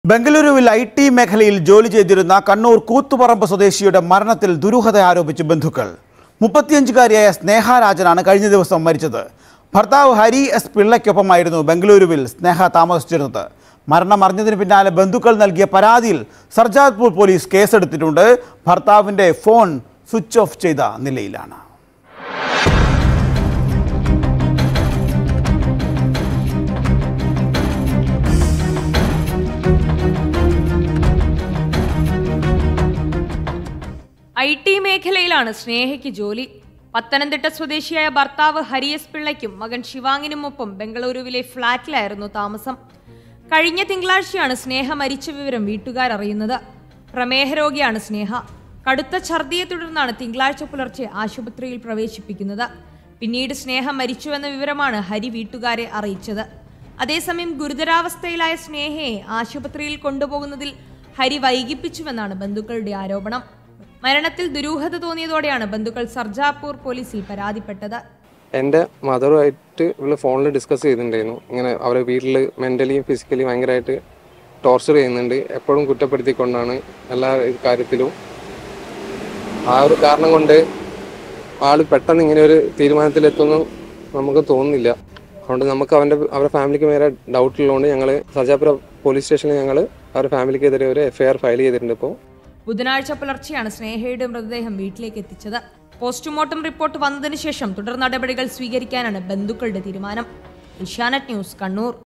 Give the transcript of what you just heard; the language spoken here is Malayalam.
ബംഗളൂരുവിൽ ഐ ടി മേഖലയിൽ ജോലി ചെയ്തിരുന്ന കണ്ണൂർ കൂത്തുപറമ്പ് സ്വദേശിയുടെ മരണത്തിൽ ദുരൂഹത ആരോപിച്ച് ബന്ധുക്കൾ മുപ്പത്തിയഞ്ചുകാരിയായ സ്നേഹ രാജനാണ് കഴിഞ്ഞ ദിവസം മരിച്ചത് ഭർത്താവ് ഹരി എസ് പിള്ളയ്ക്കൊപ്പമായിരുന്നു ബംഗളൂരുവിൽ സ്നേഹ താമസിച്ചിരുന്നത് മരണം അറിഞ്ഞതിന് പിന്നാലെ ബന്ധുക്കൾ നൽകിയ പരാതിയിൽ സർജാദ്പൂർ പോലീസ് കേസെടുത്തിട്ടുണ്ട് ഭർത്താവിൻ്റെ ഫോൺ സ്വിച്ച് ഓഫ് ചെയ്ത നിലയിലാണ് ഐ ടി മേഖലയിലാണ് സ്നേഹയ്ക്ക് ജോലി പത്തനംതിട്ട സ്വദേശിയായ ഭർത്താവ് ഹരിയസ് പിള്ളയ്ക്കും മകൻ ശിവാങ്ങിനുമൊപ്പം ബംഗളൂരുവിലെ ഫ്ളാറ്റിലായിരുന്നു താമസം കഴിഞ്ഞ തിങ്കളാഴ്ചയാണ് സ്നേഹ മരിച്ച വിവരം വീട്ടുകാരറിയുന്നത് പ്രമേഹ രോഗിയാണ് സ്നേഹ കടുത്ത ഛർദിയെ തുടർന്നാണ് തിങ്കളാഴ്ച പുലർച്ചെ ആശുപത്രിയിൽ പ്രവേശിപ്പിക്കുന്നത് പിന്നീട് സ്നേഹ മരിച്ചുവെന്ന വിവരമാണ് ഹരി വീട്ടുകാരെ അറിയിച്ചത് അതേസമയം ഗുരുതരാവസ്ഥയിലായ സ്നേഹയെ ആശുപത്രിയിൽ കൊണ്ടുപോകുന്നതിൽ ഹരി വൈകിപ്പിച്ചുവെന്നാണ് ബന്ധുക്കളുടെ ആരോപണം മരണത്തിൽ ദുരൂഹത തോന്നിയതോടെയാണ് ബന്ധുക്കൾ സർജാപൂർ പോലീസിൽ പരാതിപ്പെട്ടത് എൻ്റെ മദറുമായിട്ട് ഇവള് ഫോണിൽ ഡിസ്കസ് ചെയ്തിട്ടുണ്ടായിരുന്നു ഇങ്ങനെ അവരെ വീട്ടിൽ മെൻ്റലിയും ഫിസിക്കലിയും ഭയങ്കരമായിട്ട് ടോർച്ചർ ചെയ്യുന്നുണ്ട് എപ്പോഴും കുറ്റപ്പെടുത്തിക്കൊണ്ടാണ് എല്ലാ കാര്യത്തിലും ആ ഒരു കാരണം കൊണ്ട് ആള് പെട്ടെന്ന് ഇങ്ങനെ ഒരു തീരുമാനത്തിലെത്തുന്നു നമുക്ക് തോന്നുന്നില്ല അതുകൊണ്ട് നമുക്ക് അവൻ്റെ അവരുടെ ഫാമിലിക്ക് മേലെ ഡൗട്ട് ഉള്ളതുകൊണ്ട് ഞങ്ങൾ സർജാപുര പോലീസ് സ്റ്റേഷനിൽ ഞങ്ങൾ അവരുടെ ഫാമിലിക്കെതിരെ ഒരു എഫ്ഐആർ ഫയൽ ചെയ്തിട്ടുണ്ട് ഇപ്പോൾ ബുധനാഴ്ച പുലർച്ചെയാണ് സ്നേഹയുടെ മൃതദേഹം വീട്ടിലേക്ക് എത്തിച്ചത് പോസ്റ്റ്മോർട്ടം റിപ്പോർട്ട് വന്നതിന് ശേഷം തുടർ നടപടികൾ സ്വീകരിക്കാനാണ് ബന്ധുക്കളുടെ തീരുമാനം ഏഷ്യാനെറ്റ് ന്യൂസ് കണ്ണൂർ